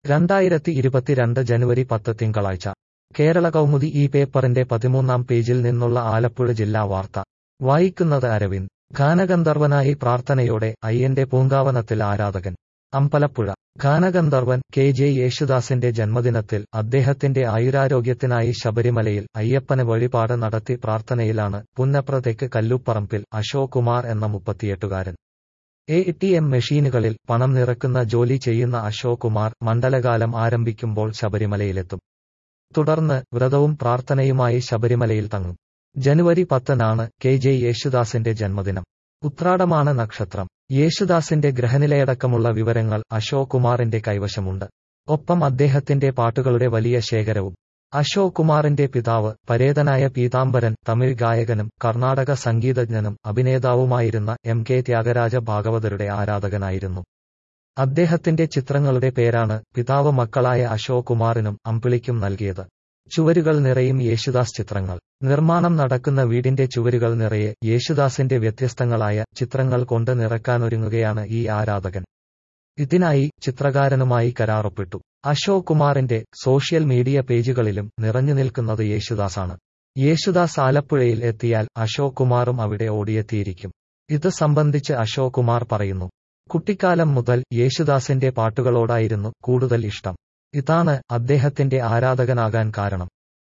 രണ്ടായിരത്തി ഇരുപത്തിരണ്ട് ജനുവരി പത്ത് തിങ്കളാഴ്ച കേരള കൗമുദി ഈ പേപ്പറിന്റെ പതിമൂന്നാം പേജിൽ നിന്നുള്ള ആലപ്പുഴ ജില്ലാ വാർത്ത വായിക്കുന്നത് അരവിന്ദ് ഗാനഗന്ധർവനായി പ്രാർത്ഥനയോടെ അയ്യന്റെ പൂങ്കാവനത്തിൽ ആരാധകൻ അമ്പലപ്പുഴ ഗാനഗന്ധർവൻ കെ ജെ യേശുദാസിന്റെ ജന്മദിനത്തിൽ അദ്ദേഹത്തിന്റെ ആയുരാരോഗ്യത്തിനായി ശബരിമലയിൽ അയ്യപ്പന് വഴിപാട് നടത്തി പ്രാർത്ഥനയിലാണ് പുന്നപ്ര തെക്ക് കല്ലുപ്പറമ്പിൽ അശോക് കുമാർ എന്ന മുപ്പത്തിയെട്ടുകാരൻ എ ടി എം മെഷീനുകളിൽ പണം നിറക്കുന്ന ജോലി ചെയ്യുന്ന അശോക് കുമാർ മണ്ഡലകാലം ആരംഭിക്കുമ്പോൾ ശബരിമലയിലെത്തും തുടർന്ന് വ്രതവും പ്രാർത്ഥനയുമായി ശബരിമലയിൽ തങ്ങും ജനുവരി പത്തിനാണ് കെ ജെ യേശുദാസിന്റെ ജന്മദിനം ഉത്രാടമാണ് നക്ഷത്രം യേശുദാസിന്റെ ഗ്രഹനിലയടക്കമുള്ള വിവരങ്ങൾ അശോക് കുമാറിന്റെ കൈവശമുണ്ട് ഒപ്പം അദ്ദേഹത്തിന്റെ പാട്ടുകളുടെ വലിയ ശേഖരവും അശോക് കുമാറിന്റെ പിതാവ് പരേതനായ പീതാംബരൻ തമിഴ് ഗായകനും കർണാടക സംഗീതജ്ഞനും അഭിനേതാവുമായിരുന്ന എം കെ ത്യാഗരാജ ഭാഗവതരുടെ ആരാധകനായിരുന്നു അദ്ദേഹത്തിന്റെ ചിത്രങ്ങളുടെ പേരാണ് പിതാവ് മക്കളായ അശോക് കുമാറിനും അമ്പിളിക്കും നൽകിയത് ചുവരുകൾ നിറയും യേശുദാസ് ചിത്രങ്ങൾ നിർമ്മാണം നടക്കുന്ന വീടിന്റെ ചുവരുകൾ നിറയെ യേശുദാസിന്റെ വ്യത്യസ്തങ്ങളായ ചിത്രങ്ങൾ കൊണ്ട് നിറക്കാനൊരുങ്ങുകയാണ് ഈ ആരാധകൻ ഇതിനായി ചിത്രകാരനുമായി കരാറൊപ്പിട്ടു അശോക് കുമാറിന്റെ സോഷ്യൽ മീഡിയ പേജുകളിലും നിറഞ്ഞു നിൽക്കുന്നത് യേശുദാസാണ് യേശുദാസ് ആലപ്പുഴയിൽ എത്തിയാൽ അശോക് കുമാറും അവിടെ ഓടിയെത്തിയിരിക്കും ഇത് സംബന്ധിച്ച് അശോക് കുമാർ പറയുന്നു കുട്ടിക്കാലം മുതൽ യേശുദാസിന്റെ പാട്ടുകളോടായിരുന്നു കൂടുതൽ ഇഷ്ടം ഇതാണ് അദ്ദേഹത്തിന്റെ ആരാധകനാകാൻ കാരണം